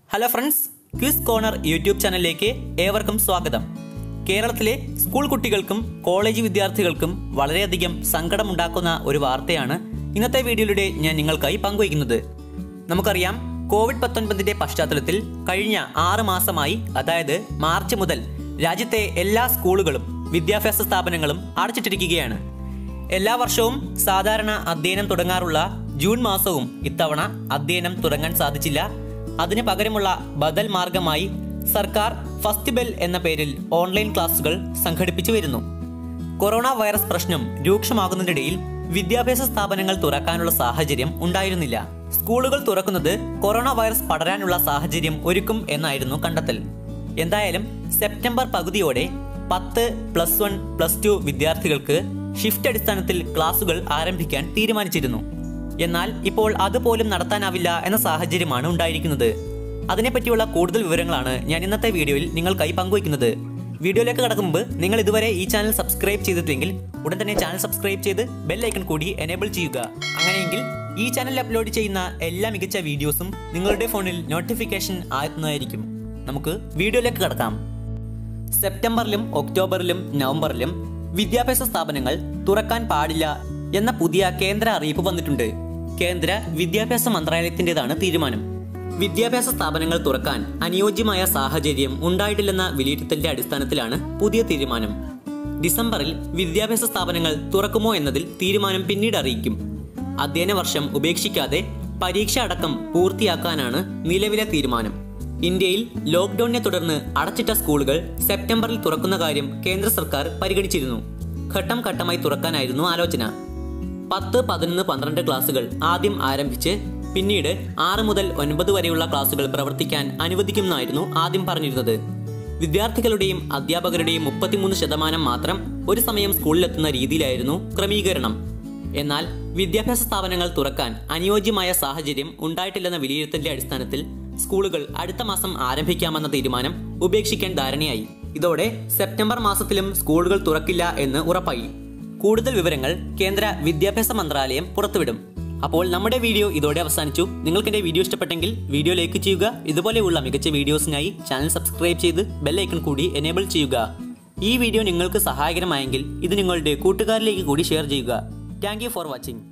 hello friends quiz corner YouTube ചാനലിലേക്ക് ഏവർക്കും സ്വാഗതം കേരളത്തിലെ സ്കൂൾ കുട്ടികൾക്കും കോളേജ് വിദ്യാർത്ഥികൾക്കും വളരെയധികം സങ്കടമുണ്ടാക്കുന്ന ഒരു വാർത്തയാണ് ഇന്നത്തെ വീഡിയോയിലൂടെ ഞാൻ നിങ്ങൾക്കായി പങ്കുവയ്ക്കുന്നത് നമുക്കറിയാം കോവിഡ് പത്തൊൻപതിന്റെ പശ്ചാത്തലത്തിൽ കഴിഞ്ഞ ആറ് മാസമായി അതായത് മാർച്ച് മുതൽ രാജ്യത്തെ എല്ലാ സ്കൂളുകളും വിദ്യാഭ്യാസ സ്ഥാപനങ്ങളും അടച്ചിട്ടിരിക്കുകയാണ് എല്ലാ വർഷവും സാധാരണ അധ്യയനം തുടങ്ങാറുള്ള ജൂൺ മാസവും ഇത്തവണ അധ്യയനം തുടങ്ങാൻ സാധിച്ചില്ല അതിന് പകരമുള്ള ബദൽ മാർഗമായി സർക്കാർ ഫസ്റ്റ് ബെൽ എന്ന പേരിൽ ഓൺലൈൻ ക്ലാസുകൾ സംഘടിപ്പിച്ചു വരുന്നു കൊറോണ വൈറസ് പ്രശ്നം രൂക്ഷമാകുന്നതിനിടയിൽ വിദ്യാഭ്യാസ സ്ഥാപനങ്ങൾ തുറക്കാനുള്ള സാഹചര്യം ഉണ്ടായിരുന്നില്ല സ്കൂളുകൾ തുറക്കുന്നത് കൊറോണ വൈറസ് പടരാനുള്ള സാഹചര്യം ഒരുക്കും എന്നായിരുന്നു കണ്ടെത്തൽ എന്തായാലും സെപ്റ്റംബർ പകുതിയോടെ പത്ത് പ്ലസ് വൺ പ്ലസ് ടു വിദ്യാർത്ഥികൾക്ക് ഷിഫ്റ്റ് അടിസ്ഥാനത്തിൽ ക്ലാസുകൾ ആരംഭിക്കാൻ തീരുമാനിച്ചിരുന്നു എന്നാൽ ഇപ്പോൾ അതുപോലും നടത്താനാവില്ല എന്ന സാഹചര്യമാണ് ഉണ്ടായിരിക്കുന്നത് അതിനെപ്പറ്റിയുള്ള കൂടുതൽ വിവരങ്ങളാണ് ഞാൻ ഇന്നത്തെ വീഡിയോയിൽ നിങ്ങൾക്കായി പങ്കുവയ്ക്കുന്നത് വീഡിയോയിലേക്ക് കടക്കും മുമ്പ് നിങ്ങൾ ഇതുവരെ ഈ ചാനൽ സബ്സ്ക്രൈബ് ചെയ്തിട്ടില്ലെങ്കിൽ ഉടൻ തന്നെ ചാനൽ സബ്സ്ക്രൈബ് ചെയ്ത് ബെൽ ഐക്കൺ കൂടി എനേബിൾ ചെയ്യുക അങ്ങനെയെങ്കിൽ ഈ ചാനലിൽ അപ്ലോഡ് ചെയ്യുന്ന എല്ലാ മികച്ച വീഡിയോസും നിങ്ങളുടെ ഫോണിൽ നോട്ടിഫിക്കേഷൻ ആയെത്തുന്നതായിരിക്കും നമുക്ക് വീഡിയോയിലേക്ക് കടക്കാം സെപ്റ്റംബറിലും ഒക്ടോബറിലും നവംബറിലും വിദ്യാഭ്യാസ സ്ഥാപനങ്ങൾ തുറക്കാൻ പാടില്ല എന്ന പുതിയ കേന്ദ്ര അറിയിപ്പ് വന്നിട്ടുണ്ട് കേന്ദ്ര വിദ്യാഭ്യാസ മന്ത്രാലയത്തിൻ്റെതാണ് തീരുമാനം വിദ്യാഭ്യാസ സ്ഥാപനങ്ങൾ തുറക്കാൻ അനുയോജ്യമായ സാഹചര്യം ഉണ്ടായിട്ടില്ലെന്ന വിലയിരുത്തലിന്റെ അടിസ്ഥാനത്തിലാണ് പുതിയ തീരുമാനം ഡിസംബറിൽ വിദ്യാഭ്യാസ സ്ഥാപനങ്ങൾ തുറക്കുമോ എന്നതിൽ തീരുമാനം പിന്നീട് അറിയിക്കും അധ്യയന വർഷം ഉപേക്ഷിക്കാതെ പരീക്ഷ അടക്കം പൂർത്തിയാക്കാനാണ് നിലവിലെ തീരുമാനം ഇന്ത്യയിൽ ലോക്ക്ഡൌണിനെ തുടർന്ന് അടച്ചിട്ട സ്കൂളുകൾ സെപ്റ്റംബറിൽ തുറക്കുന്ന കാര്യം കേന്ദ്ര സർക്കാർ പരിഗണിച്ചിരുന്നു ഘട്ടം ഘട്ടമായി തുറക്കാനായിരുന്നു ആലോചന പത്ത് പതിനൊന്ന് പന്ത്രണ്ട് ക്ലാസുകൾ ആദ്യം ആരംഭിച്ച് പിന്നീട് ആറ് മുതൽ ഒൻപത് വരെയുള്ള ക്ലാസുകൾ പ്രവർത്തിക്കാൻ അനുവദിക്കുമെന്നായിരുന്നു ആദ്യം പറഞ്ഞിരുന്നത് വിദ്യാർത്ഥികളുടെയും അധ്യാപകരുടെയും മുപ്പത്തിമൂന്ന് ശതമാനം മാത്രം ഒരു സമയം സ്കൂളിലെത്തുന്ന രീതിയിലായിരുന്നു ക്രമീകരണം എന്നാൽ വിദ്യാഭ്യാസ സ്ഥാപനങ്ങൾ തുറക്കാൻ അനുയോജ്യമായ സാഹചര്യം ഉണ്ടായിട്ടില്ലെന്ന വിലയിരുത്തലിന്റെ അടിസ്ഥാനത്തിൽ സ്കൂളുകൾ അടുത്ത മാസം ആരംഭിക്കാമെന്ന തീരുമാനം ഉപേക്ഷിക്കാൻ ധാരണയായി ഇതോടെ സെപ്റ്റംബർ മാസത്തിലും സ്കൂളുകൾ തുറക്കില്ല എന്ന് ഉറപ്പായി കൂടുതൽ വിവരങ്ങൾ കേന്ദ്ര വിദ്യാഭ്യാസ മന്ത്രാലയം പുറത്തുവിടും അപ്പോൾ നമ്മുടെ വീഡിയോ ഇതോടെ അവസാനിച്ചു നിങ്ങൾക്ക് എന്റെ വീഡിയോ ഇഷ്ടപ്പെട്ടെങ്കിൽ വീഡിയോ ലൈക്ക് ചെയ്യുക ഇതുപോലെയുള്ള മികച്ച വീഡിയോസിനായി ചാനൽ സബ്സ്ക്രൈബ് ചെയ്ത് ബെല്ലൈക്കൺ കൂടി എനേബിൾ ചെയ്യുക ഈ വീഡിയോ നിങ്ങൾക്ക് സഹായകരമായെങ്കിൽ ഇത് നിങ്ങളുടെ കൂട്ടുകാരിലേക്ക് കൂടി ഷെയർ ചെയ്യുക താങ്ക് ഫോർ വാച്ചിങ്